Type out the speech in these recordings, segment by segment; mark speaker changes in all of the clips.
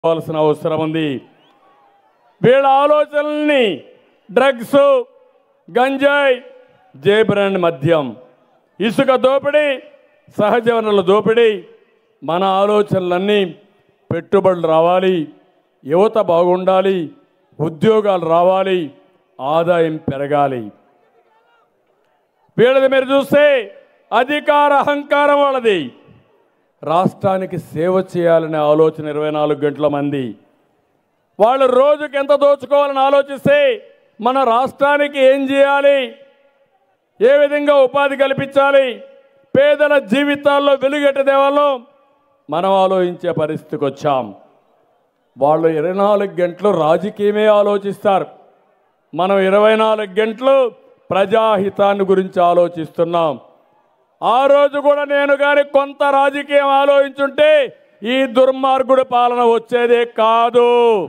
Speaker 1: కావాల్సిన అవసరం ఉంది వీళ్ళ ఆలోచనల్ని డ్రగ్స్ గంజాయి జే బ్రాండ్ మద్యం ఇసుక దోపిడీ సహజ వనరుల దోపిడీ మన ఆలోచనలన్నీ పెట్టుబడులు రావాలి యువత బాగుండాలి ఉద్యోగాలు రావాలి ఆదాయం పెరగాలి వీళ్ళది మీరు చూస్తే అధికార అహంకారం వాళ్ళది రాష్ట్రానికి సేవ చేయాలనే ఆలోచన ఇరవై నాలుగు గంటల మంది వాళ్ళు రోజుకి ఎంత దోచుకోవాలని ఆలోచిస్తే మన రాష్ట్రానికి ఏం చేయాలి ఏ విధంగా ఉపాధి కల్పించాలి పేదల జీవితాల్లో వెలుగెట్ట దేవాలో మనం ఆలోచించే పరిస్థితికి వచ్చాం వాళ్ళు ఇరవై నాలుగు గంటలు రాజకీయమే ఆలోచిస్తారు మనం ఇరవై నాలుగు గంటలు ప్రజాహితాన్ని గురించి ఆలోచిస్తున్నాం ఆ రోజు కూడా నేను కానీ కొంత రాజకీయం ఆలోచించుంటే ఈ దుర్మార్గుడి పాలన వచ్చేదే కాదు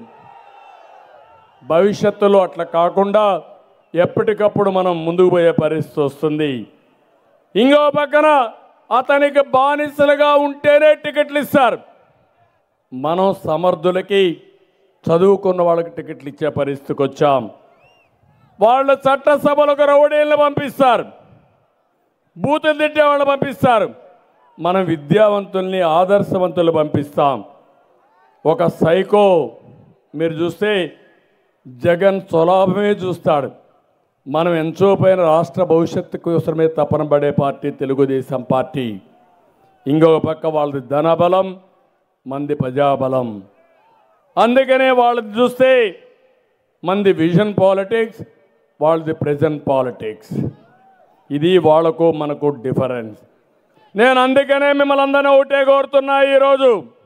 Speaker 1: భవిష్యత్తులో అట్లా కాకుండా ఎప్పటికప్పుడు మనం ముందుకు పోయే పరిస్థితి వస్తుంది ఇంకో పక్కన అతనికి బానిసలుగా ఉంటేనే టికెట్లు ఇస్తారు మనం సమర్థులకి చదువుకున్న వాళ్ళకి టికెట్లు ఇచ్చే పరిస్థితికి వచ్చాం వాళ్ళు చట్టసభలకు రౌడీలను పంపిస్తారు బూతులు తిట్టే వాళ్ళు పంపిస్తారు మనం విద్యావంతుల్ని ఆదర్శవంతులు పంపిస్తాం ఒక సైకో మీరు చూస్తే జగన్ స్వలాభమే చూస్తాడు మనం ఎంచోపోయిన రాష్ట్ర భవిష్యత్తు కోసమే తపన పడే పార్టీ తెలుగుదేశం పార్టీ ఇంకొక పక్క వాళ్ళది ధనబలం మంది ప్రజాబలం అందుకనే వాళ్ళది చూస్తే మంది విజన్ పాలిటిక్స్ వాళ్ళది ప్రజెంట్ పాలిటిక్స్ ఇది వాళ్లకు మనకు డిఫరెన్స్ నేను అందుకనే మిమ్మల్ని అందరినీ ఒకటే కోరుతున్నా ఈరోజు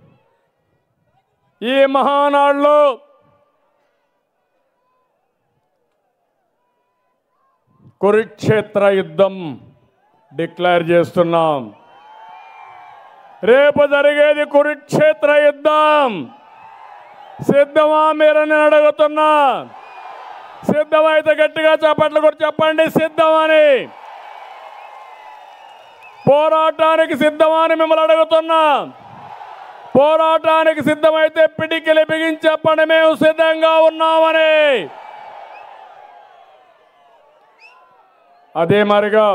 Speaker 1: ఈ మహానాడులో కురుక్షేత్ర యుద్ధం డిక్లేర్ చేస్తున్నాం రేపు జరిగేది కురుక్షేత్ర యుద్ధం సిద్ధమా మీరని అడుగుతున్నా సిద్ధమైతే గట్టిగా చప్పట్లు కూడా చెప్పండి సిద్ధమని పోరాటానికి సిద్ధమని మిమ్మల్ని అడుగుతున్నా పోరాటానికి సిద్ధమైతే పిడికిలి బిగించి చెప్పండి మేము సిద్ధంగా ఉన్నామని అదే మరిగా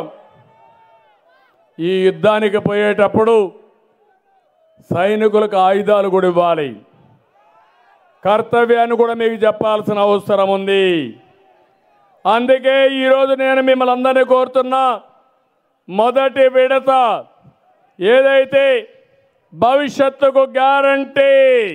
Speaker 1: ఈ యుద్ధానికి పోయేటప్పుడు సైనికులకు ఆయుధాలు కూడా ఇవ్వాలి కర్తవ్యాన్ని కూడా మీకు చెప్పాల్సిన అవసరం ఉంది అందుకే ఈరోజు నేను మిమ్మల్ని అందరినీ కోరుతున్నా మొదటి విడత ఏదైతే భవిష్యత్తుకు గ్యారంటీ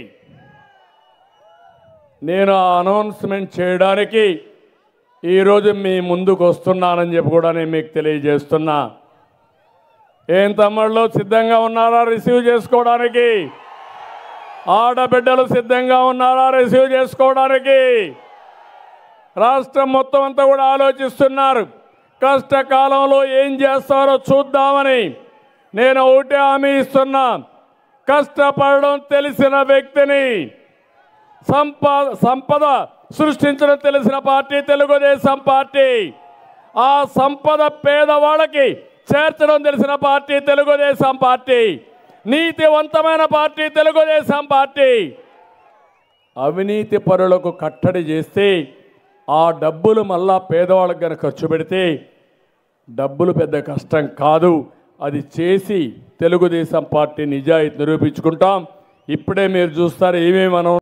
Speaker 1: నేను ఆ అనౌన్స్మెంట్ చేయడానికి ఈరోజు మీ ముందుకు వస్తున్నానని చెప్పి కూడా నేను మీకు తెలియజేస్తున్నా ఏం తమ్ముళ్ళు సిద్ధంగా ఉన్నారా రిసీవ్ చేసుకోవడానికి ఆడబిడ్డలు సిద్ధంగా ఉన్నారా రిసీవ్ చేసుకోవడానికి రాష్ట్రం మొత్తం అంతా కూడా ఆలోచిస్తున్నారు కష్టకాలంలో ఏం చేస్తారో చూద్దామని నేను ఒకటే హామీ ఇస్తున్నా కష్టపడడం తెలిసిన వ్యక్తిని సంప సంపద సృష్టించడం తెలిసిన పార్టీ తెలుగుదేశం పార్టీ ఆ సంపద పేదవాళ్ళకి చేర్చడం తెలిసిన పార్టీ తెలుగుదేశం పార్టీ నీతివంతమైన పార్టీ తెలుగుదేశం పార్టీ అవినీతి పరులకు కట్టడి చేస్తే ఆ డబ్బులు మళ్ళా పేదవాళ్ళకి కనుక ఖర్చు పెడితే డబ్బులు పెద్ద కష్టం కాదు అది చేసి తెలుగుదేశం పార్టీ నిజాయితీ నిరూపించుకుంటాం ఇప్పుడే మీరు చూస్తారు ఏమేమి మనం